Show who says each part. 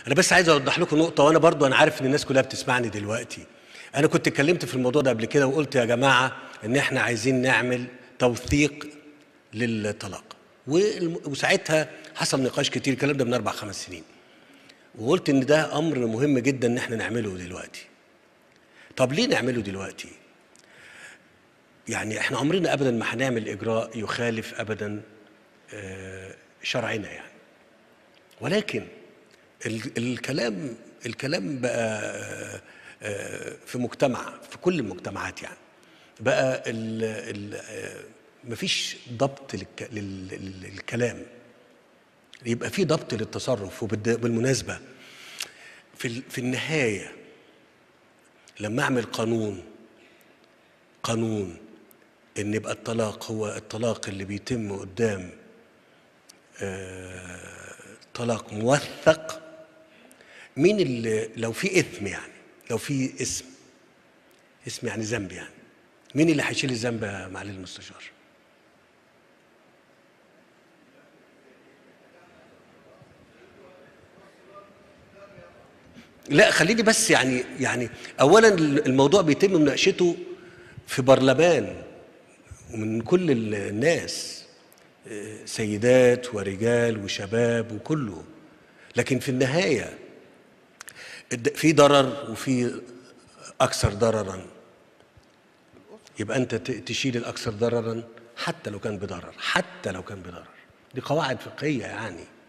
Speaker 1: انا بس عايز اوضح لكم نقطه وانا برضو انا عارف ان الناس كلها بتسمعني دلوقتي انا كنت اتكلمت في الموضوع ده قبل كده وقلت يا جماعه ان احنا عايزين نعمل توثيق للطلاق والم- وساعتها حصل نقاش كتير الكلام ده من اربع خمس سنين وقلت ان ده امر مهم جدا ان احنا نعمله دلوقتي طب ليه نعمله دلوقتي يعني احنا عمرنا ابدا ما هنعمل اجراء يخالف ابدا آه، شرعنا يعني ولكن ال- الكلام الكلام بقى آه، آه، في مجتمع في كل المجتمعات يعني بقى ال ال آه، مفيش ضبط للك- لل- لل- للكلام يبقى في ضبط للتصرف وبالمناسبة في ال- في النهاية لما أعمل قانون قانون إن يبقى الطلاق هو الطلاق اللي بيتم قدام آه، طلاق موثق مين اللي لو في إثم يعني لو في اسم اسم يعني ذنب يعني مين اللي هيشيل الذنب يا معالي المستشار؟ لا خليني بس يعني يعني اولا الموضوع بيتم مناقشته في برلمان ومن كل ال- الناس آه، سيدات ورجال وشباب وكله لكن في النهايه الد- في ضرر وفي اكثر ضررا يبقى انت ت- تشيل الاكثر ضررا حتى لو كان بضرر حتى لو كان بضرر دي قواعد فقهيه يعني